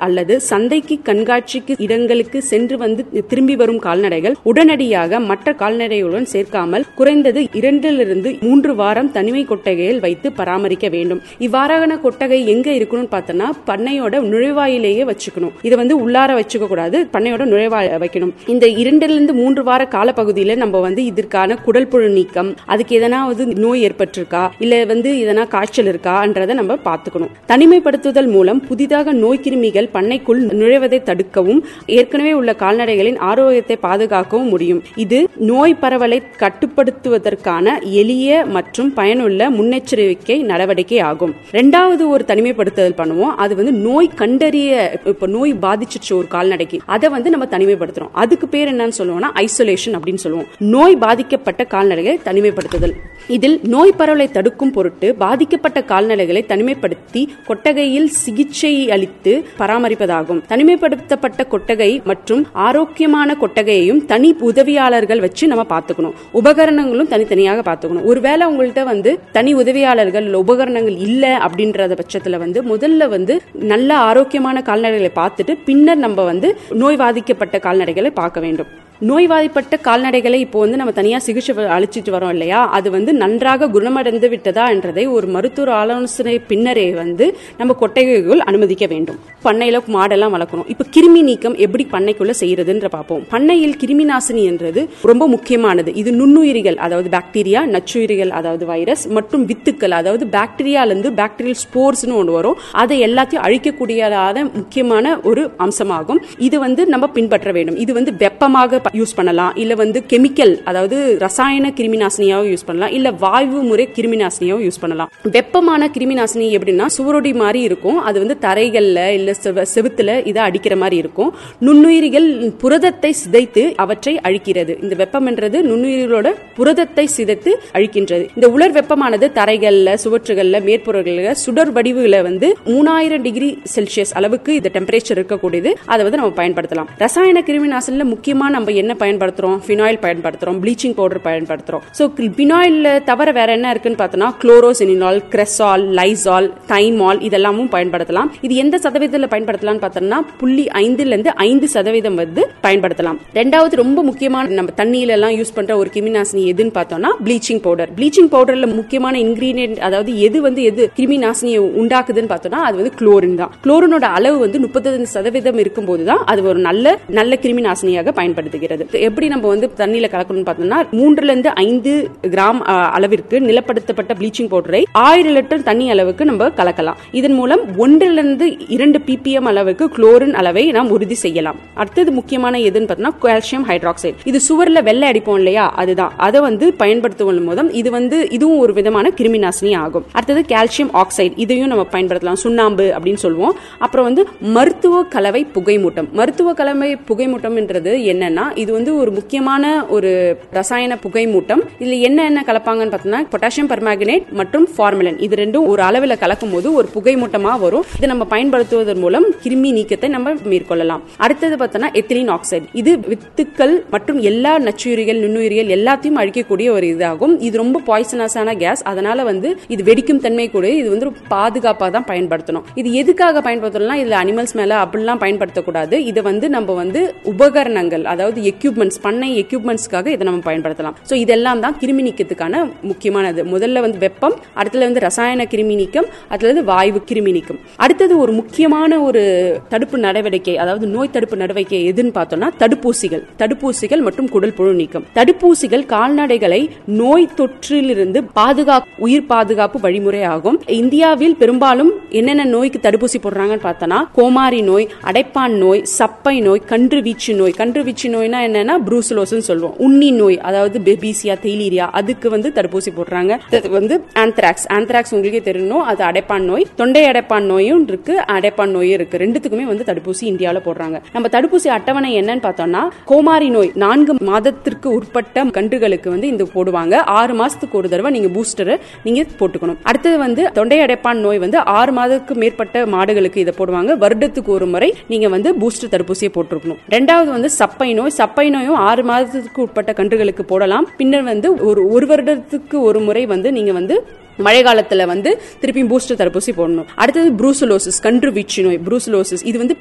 அல்லது சந்தைக்கு கண்காட்சிக்கு இடங்களுக்கு சென்று வந்து திரும்பி வரும் கால்நடைகள் உடனடியாக மற்ற கால்நடைகளுடன் சேர்க்காமல் குறைந்தது இரண்டிலிருந்து மூன்று வாரம் தனிமை கொட்டகையில் வைத்து பராமரிக்க வேண்டும் இவ்வாறான கொட்டகை எங்க இருக்கணும்னு பார்த்தோம்னா பண்ணையோட நுழைவாயிலேயே வச்சுக்கணும் இதை வந்து உள்ளார வச்சுக்க கூடாது பண்ணையோட நுழைவாய் வைக்கணும் இந்த இரண்டிலிருந்து மூன்று வார காலப்பகுதியில நம்ம வந்து இதற்கான குடல் புழு நீக்கம் அதுக்கு எதனாவது நோய் ஏற்பட்டிருக்கா இல்ல வந்து எதனா காய்ச்சல் இருக்கான்றதை நம்ம பார்த்துக்கணும் தனிமைப்படுத்துதல் மூலம் புதிதாக நோய் கிருமிகள் பண்ணைக்குள் நுழைவதை தடுக்கவும் ஏற்கனவே உள்ள கால்நடைகளின் ஆரோக்கியத்தை பாதுகாக்கவும் முடியும் இது நோய் பரவலை கட்டுப்படுத்துவதற்கான எளிய மற்றும் பயனுள்ள முன்னெச்சரிக்கை நடவடிக்கை ஆகும் ரெண்டாவது ஒரு தனிமைப்படுத்துதல் பண்ணுவோம் அது வந்து நோய் கண்டறிய இப்ப நோய் பாதிச்சிருச்சு ஒரு கால்நடைக்கு அதை வந்து நம்ம தனிமைப்படுத்துறோம் அதுக்கு பேர் என்னன்னு சொல்லுவோம்னா ஐசோலேஷன் அப்படின்னு சொல்லுவோம் நோய் பாதிக்கப்பட்ட கால்நடைகளை தனிமைப்படுத்துதல் இதில் நோய் பரவலை தடுக்கும் பொருட்டு பாதிக்கப்பட்ட கால்நடைகளை தனிமைப்படுத்தி கொட்டகையில் சிகிச்சை அளித்து பராமரிப்பதாகும் தனிமைப்படுத்தப்பட்ட கொட்டகை மற்றும் ஆரோக்கியமான கொட்டகையையும் தனி உதவியாளர்கள் வச்சு நம்ம பார்த்துக்கணும் உபகரணங்களும் தனித்தனியாக பார்த்துக்கணும் ஒருவேளை உங்கள்கிட்ட வந்து தனி உதவியாளர்கள் இல்ல உபகரணங்கள் இல்ல அப்படின்றத பட்சத்துல வந்து முதல்ல வந்து நல்ல ஆரோக்கியமான கால்நடைகளை பார்த்துட்டு பின்னர் நம்ம வந்து நோய் பாதிக்கப்பட்ட கால்நடைகளை பார்க்க வேண்டும் நோய்வாதிப்பட்ட கால்நடைகளை இப்போ வந்து நம்ம தனியா சிகிச்சை அளிச்சிட்டு வரோம் இல்லையா அது வந்து நன்றாக குணமடைந்து விட்டதா என்றதை ஒரு மருத்துவ ஆலோசனை பின்னரே வந்து நம்ம கொட்டகைக்குள் அனுமதிக்க வேண்டும் பண்ணையில மாடெல்லாம் வளர்க்கணும் இப்ப கிருமி நீக்கம் எப்படி பண்ணைக்குள்ள செய்யறதுன்ற பார்ப்போம் பண்ணையில் கிருமி நாசினி என்றது ரொம்ப முக்கியமானது இது நுண்ணுயிரிகள் அதாவது பாக்டீரியா நச்சுயிரிகள் அதாவது வைரஸ் மற்றும் வித்துக்கள் அதாவது பாக்டீரியால இருந்து பாக்டீரியல் ஸ்போர்ஸ்னு ஒன்று வரும் அதை எல்லாத்தையும் அழிக்கக்கூடியதான முக்கியமான ஒரு அம்சமாகும் இது வந்து நம்ம பின்பற்ற வேண்டும் இது வந்து வெப்பமாக யூஸ் பண்ணலாம் இல்ல வந்து கெமிக்கல் அதாவது ரசாயன கிருமி நாசினியாவும் யூஸ் பண்ணலாம் இல்ல வாயு முறை கிருமி நாசினியாவும் யூஸ் பண்ணலாம் வெப்பமான கிருமி நாசினி எப்படின்னா சுவரொடி மாதிரி இருக்கும் அது வந்து தரைகள்ல இல்ல செவ- செவுத்துல இதை அடிக்கிற மாதிரி இருக்கும் நுண்ணுயிரிகள் புரதத்தை சிதைத்து அவற்றை அழிக்கிறது இந்த வெப்பம் என்றது நுண்ணுயிரிகளோட புரதத்தை சிதைத்து அழிக்கின்றது இந்த உலர் வெப்பமானது தரைகள்ல சுவற்றுகள்ல மேற்புறங்கள்ல சுடர் வடிவுல வந்து மூணாயிரம் டிகிரி செல்சியஸ் அளவுக்கு இந்த டெம்பரேச்சர் இருக்கக்கூடியது அதை வந்து நம்ம பயன்படுத்தலாம் ரசாயன கிருமி நாசினில முக்கியமா நம்ம என்ன பயன்படுத்துறோம் ஃபினாயில் பயன்படுத்துறோம் ப்ளீச்சிங் பவுடர் பயன்படுத்துறோம் ஸோ பினாயில் தவிர வேற என்ன இருக்குன்னு பார்த்தோம்னா குளோரோசினினால் கிரெசால் லைசால் தைமால் இதெல்லாமும் பயன்படுத்தலாம் இது எந்த சதவீதத்தில் பயன்படுத்தலாம்னு பார்த்தோம்னா புள்ளி ஐந்துல இருந்து ஐந்து சதவீதம் வந்து பயன்படுத்தலாம் ரெண்டாவது ரொம்ப முக்கியமான நம்ம தண்ணியில எல்லாம் யூஸ் பண்ற ஒரு கிருமி நாசினி எதுன்னு பார்த்தோம்னா ப்ளீச்சிங் பவுடர் ப்ளீச்சிங் பவுடர்ல முக்கியமான இன்கிரீடியன்ட் அதாவது எது வந்து எது கிருமி நாசினியை உண்டாக்குதுன்னு பார்த்தோம்னா அது வந்து குளோரின் தான் குளோரினோட அளவு வந்து முப்பத்தஞ்சு சதவீதம் இருக்கும்போது தான் அது ஒரு நல்ல நல்ல கிருமி நாசினியாக பயன்படுத்துகிறது எப்படி நம்ம வந்து தண்ணியில கலக்கணும்னு பார்த்தோம்னா மூன்றுல இருந்து ஐந்து கிராம் அ, அளவிற்கு நிலப்படுத்தப்பட்ட ப்ளீச்சிங் பவுடரை ஆயிரம் லிட்டர் தண்ணி அளவுக்கு நம்ம கலக்கலாம் இதன் மூலம் ஒன்றிலிருந்து இரண்டு பிபிஎம் அளவுக்கு குளோரின் அளவை நாம் உறுதி செய்யலாம் அடுத்தது முக்கியமான எதுன்னு பார்த்தோம்னா கால்சியம் ஹைட்ராக்சைடு இது சுவர்ல வெள்ளை அடிப்போம் இல்லையா அதுதான் அதை வந்து பயன்படுத்துவதன் மூலம் இது வந்து இதுவும் ஒரு விதமான கிருமி நாசினி ஆகும் அடுத்தது கால்சியம் ஆக்சைடு இதையும் நம்ம பயன்படுத்தலாம் சுண்ணாம்பு அப்படின்னு சொல்லுவோம் அப்புறம் வந்து மருத்துவ கலவை புகைமூட்டம் மருத்துவ கலவை புகைமூட்டம்ன்றது என்னன்னா இது வந்து ஒரு முக்கியமான ஒரு ரசாயன புகைமூட்டம் இதுல என்ன என்ன கலப்பாங்கன்னு பார்த்தோம்னா பொட்டாசியம் பர்மாங்கனேட் மற்றும் ஃபார்மலின் இது ரெண்டும் ஒரு அளவில் கலக்கும் போது ஒரு புகைமூட்டமா வரும் இதை நம்ம பயன்படுத்துவதன் மூலம் கிருமி நீக்கத்தை நம்ம மேற்கொள்ளலாம் அடுத்தது பார்த்தோம்னா எத்திலீன் ஆக்சைடு இது வித்துக்கள் மற்றும் எல்லா நச்சுயிரிகள் நுண்ணுயிரிகள் எல்லாத்தையும் அழிக்கக்கூடிய ஒரு இதாகும் இது ரொம்ப பாய்சனஸான கேஸ் அதனால வந்து இது வெடிக்கும் தன்மை கூட இது வந்து பாதுகாப்பாக தான் பயன்படுத்தணும் இது எதுக்காக பயன்படுத்தலாம் இதுல அனிமல்ஸ் மேல அப்படிலாம் பயன்படுத்தக்கூடாது இதை வந்து நம்ம வந்து உபகரணங்கள் அதாவது எக்யூப்மெண்ட்ஸ் பண்ணை எக்யூப்மெண்ட்ஸ்க்காக இதை நம்ம பயன்படுத்தலாம் ஸோ இதெல்லாம் தான் கிருமி நீக்கத்துக்கான முக்கியமானது முதல்ல வந்து வெப்பம் அடுத்தது வந்து ரசாயன கிருமி நீக்கம் அடுத்தது வந்து வாயு கிருமி நீக்கம் அடுத்தது ஒரு முக்கியமான ஒரு தடுப்பு நடவடிக்கை அதாவது நோய் தடுப்பு நடவடிக்கை எதுன்னு பார்த்தோம்னா தடுப்பூசிகள் தடுப்பூசிகள் மற்றும் குடல் புழு நீக்கம் தடுப்பூசிகள் கால்நடைகளை நோய் தொற்றிலிருந்து பாதுகா உயிர் பாதுகாப்பு வழிமுறை ஆகும் இந்தியாவில் பெரும்பாலும் என்னென்ன நோய்க்கு தடுப்பூசி போடுறாங்கன்னு பார்த்தோம்னா கோமாரி நோய் அடைப்பான் நோய் சப்பை நோய் கன்று வீச்சு நோய் கன்று வீச்சு நோய்னா என்னன்னா ப்ரூசலோஸ்னு சொல்லுவோம் உண்ணி நோய் அதாவது பெபிசியா தெய்லீரியா அதுக்கு வந்து தடுப்பூசி போடுறாங்க அது வந்து ஆந்த்ராக்ஸ் ஆந்த்ராக்ஸ் உங்களுக்கே தெரியணும் அது அடைப்பான் நோய் தொண்டை அடைப்பான் நோயும் இருக்கு அடைப்பான் நோயும் இருக்கு ரெண்டுத்துக்குமே வந்து தடுப்பூசி இந்தியாவில் போடுறாங்க நம்ம தடுப்பூசி அட்டவணை என்னன்னு பார்த்தோம்னா கோமாரி நோய் நான்கு மாதத்திற்கு உட்பட்ட கன்றுகளுக்கு வந்து இந்த போடுவாங்க ஆறு மாசத்துக்கு ஒரு தடவை நீங்க பூஸ்டரை நீங்க போட்டுக்கணும் அடுத்தது வந்து தொண்டை அடைப்பான் நோய் வந்து ஆறு மாதத்துக்கு மேற்பட்ட மாடுகளுக்கு இதை போடுவாங்க வருடத்துக்கு ஒரு முறை நீங்க வந்து பூஸ்டர் தடுப்பூசியை போட்டிருக்கணும் ரெண்டாவது வந்து சப்பை நோய் சப்பை நோயும் ஆறு மாதத்துக்கு உட்பட்ட கன்றுகளுக்கு போடலாம் பின்னர் வந்து ஒரு ஒரு வருடத்துக்கு ஒரு முறை வந்து நீங்க வந்து மழை காலத்துல வந்து திருப்பி பூஸ்டர் தடுப்பூசி போடணும் அடுத்தது ப்ரூசலோசிஸ் கன்று வீச்சு நோய் ப்ரூசலோசிஸ் இது வந்து